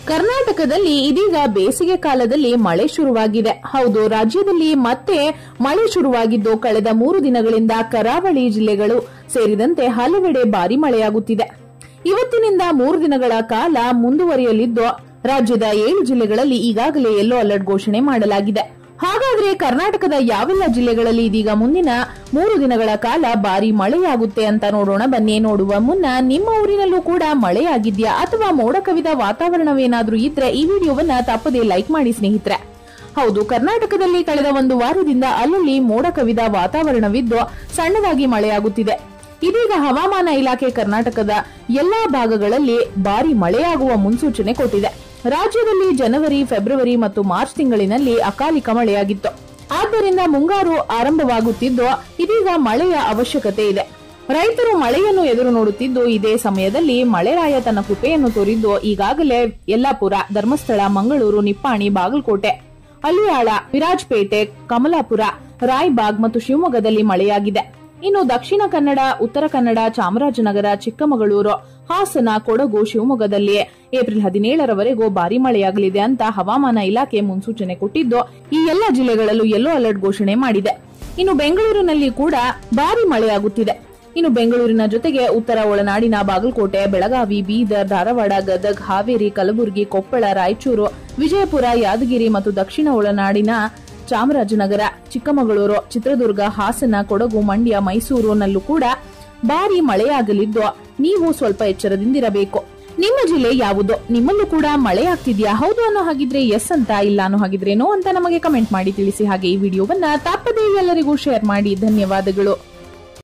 ಕರ್ನಾಟಕದಲ್ಲಿ ಇದೀಗ ಬೇಸಿಗೆ ಕಾಲದಲ್ಲಿ ಮಳೆ ಶುರುವಾಗಿದೆ ಹೌದು ರಾಜ್ಯದಲ್ಲಿ ಮತ್ತೆ ಮಳೆ ಶುರುವಾಗಿದ್ದು ಕಳೆದ ಮೂರು ದಿನಗಳಿಂದ ಕರಾವಳಿ ಜಿಲ್ಲೆಗಳು ಸೇರಿದಂತೆ ಹಲವೆಡೆ ಭಾರಿ ಮಳೆಯಾಗುತ್ತಿದೆ ಇವತ್ತಿನಿಂದ ಮೂರು ದಿನಗಳ ಕಾಲ ಮುಂದುವರಿಯಲಿದ್ದು ರಾಜ್ಯದ ಏಳು ಜಿಲ್ಲೆಗಳಲ್ಲಿ ಈಗಾಗಲೇ ಯೆಲ್ಲೋ ಅಲರ್ಟ್ ಘೋಷಣೆ ಮಾಡಲಾಗಿದೆ ಹಾಗಾದ್ರೆ ಕರ್ನಾಟಕದ ಯಾವೆಲ್ಲ ಜಿಲ್ಲೆಗಳಲ್ಲಿ ಇದೀಗ ಮುಂದಿನ ಮೂರು ದಿನಗಳ ಕಾಲ ಭಾರಿ ಮಳೆಯಾಗುತ್ತೆ ಅಂತ ನೋಡೋಣ ಬನ್ನಿ ನೋಡುವ ಮುನ್ನ ನಿಮ್ಮ ಊರಿನಲ್ಲೂ ಕೂಡ ಮಳೆಯಾಗಿದ್ಯಾ ಅಥವಾ ಮೋಡ ಕವಿದ ವಾತಾವರಣವೇನಾದ್ರೂ ಇದ್ರೆ ಈ ವಿಡಿಯೋವನ್ನ ತಪ್ಪದೇ ಲೈಕ್ ಮಾಡಿ ಸ್ನೇಹಿತರೆ ಹೌದು ಕರ್ನಾಟಕದಲ್ಲಿ ಕಳೆದ ಒಂದು ವಾರದಿಂದ ಅಲ್ಲಲ್ಲಿ ಮೋಡ ಕವಿದ ವಾತಾವರಣವಿದ್ದು ಸಣ್ಣದಾಗಿ ಮಳೆಯಾಗುತ್ತಿದೆ ಇದೀಗ ಹವಾಮಾನ ಇಲಾಖೆ ಕರ್ನಾಟಕದ ಎಲ್ಲಾ ಭಾಗಗಳಲ್ಲಿ ಭಾರಿ ಮಳೆಯಾಗುವ ಮುನ್ಸೂಚನೆ ಕೊಟ್ಟಿದೆ ರಾಜ್ಯದಲ್ಲಿ ಜನವರಿ ಫೆಬ್ರವರಿ ಮತ್ತು ಮಾರ್ಚ್ ತಿಂಗಳಿನಲ್ಲಿ ಅಕಾಲಿಕ ಮಳೆಯಾಗಿತ್ತು ಆದ್ದರಿಂದ ಮುಂಗಾರು ಆರಂಭವಾಗುತ್ತಿದ್ದು ಇದೀಗ ಮಳೆಯ ಅವಶ್ಯಕತೆ ಇದೆ ರೈತರು ಮಳೆಯನ್ನು ಎದುರು ನೋಡುತ್ತಿದ್ದು ಇದೇ ಸಮಯದಲ್ಲಿ ಮಳೆರಾಯ ತನ್ನ ಕೃಪೆಯನ್ನು ತೋರಿದ್ದು ಈಗಾಗಲೇ ಯಲ್ಲಾಪುರ ಧರ್ಮಸ್ಥಳ ಮಂಗಳೂರು ನಿಪ್ಪಾಣಿ ಬಾಗಲಕೋಟೆ ಅಲಿಯಾಳ ವಿರಾಜಪೇಟೆ ಕಮಲಾಪುರ ರಾಯ್ಬಾಗ್ ಮತ್ತು ಶಿವಮೊಗ್ಗದಲ್ಲಿ ಮಳೆಯಾಗಿದೆ ಇನ್ನು ದಕ್ಷಿಣ ಕನ್ನಡ ಉತ್ತರ ಕನ್ನಡ ಚಾಮರಾಜನಗರ ಚಿಕ್ಕಮಗಳೂರು ಹಾಸನ ಕೊಡಗು ಶಿವಮೊಗ್ಗದಲ್ಲಿ ಏಪ್ರಿಲ್ ಹದಿನೇಳರವರೆಗೂ ಭಾರಿ ಮಳೆಯಾಗಲಿದೆ ಅಂತ ಹವಾಮಾನ ಇಲಾಖೆ ಮುನ್ಸೂಚನೆ ಕೊಟ್ಟಿದ್ದು ಈ ಎಲ್ಲ ಜಿಲ್ಲೆಗಳಲ್ಲೂ ಯೆಲ್ಲೋ ಅಲರ್ಟ್ ಘೋಷಣೆ ಮಾಡಿದೆ ಇನ್ನು ಬೆಂಗಳೂರಿನಲ್ಲಿ ಕೂಡ ಭಾರಿ ಮಳೆಯಾಗುತ್ತಿದೆ ಇನ್ನು ಬೆಂಗಳೂರಿನ ಜೊತೆಗೆ ಉತ್ತರ ಒಳನಾಡಿನ ಬಾಗಲಕೋಟೆ ಬೆಳಗಾವಿ ಬೀದರ್ ಧಾರವಾಡ ಗದಗ್ ಹಾವೇರಿ ಕಲಬುರಗಿ ಕೊಪ್ಪಳ ರಾಯಚೂರು ವಿಜಯಪುರ ಯಾದಗಿರಿ ಮತ್ತು ದಕ್ಷಿಣ ಒಳನಾಡಿನ ಚಾಮರಾಜನಗರ ಚಿಕ್ಕಮಗಳೂರು ಚಿತ್ರದುರ್ಗ ಹಾಸನ ಕೊಡಗು ಮಂಡ್ಯ ಮೈಸೂರಿನಲ್ಲೂ ಕೂಡ ಭಾರಿ ಮಳೆಯಾಗಲಿದ್ದು ನೀವು ಸ್ವಲ್ಪ ಎಚ್ಚರದಿಂದಿರಬೇಕು ನಿಮ್ಮ ಜಿಲ್ಲೆ ಯಾವುದು ನಿಮ್ಮಲ್ಲೂ ಕೂಡ ಮಳೆ ಆಗ್ತಿದ್ಯಾ ಹೌದು ಅನ್ನೋ ಹಾಗಿದ್ರೆ ಎಸ್ ಅಂತ ಇಲ್ಲ ಅನ್ನೋ ಹಾಗಿದ್ರೆ ನೋ ಅಂತ ನಮಗೆ ಕಮೆಂಟ್ ಮಾಡಿ ತಿಳಿಸಿ ಹಾಗೆ ಈ ವಿಡಿಯೋವನ್ನ ತಪ್ಪದೇ ಎಲ್ಲರಿಗೂ ಶೇರ್ ಮಾಡಿ ಧನ್ಯವಾದಗಳು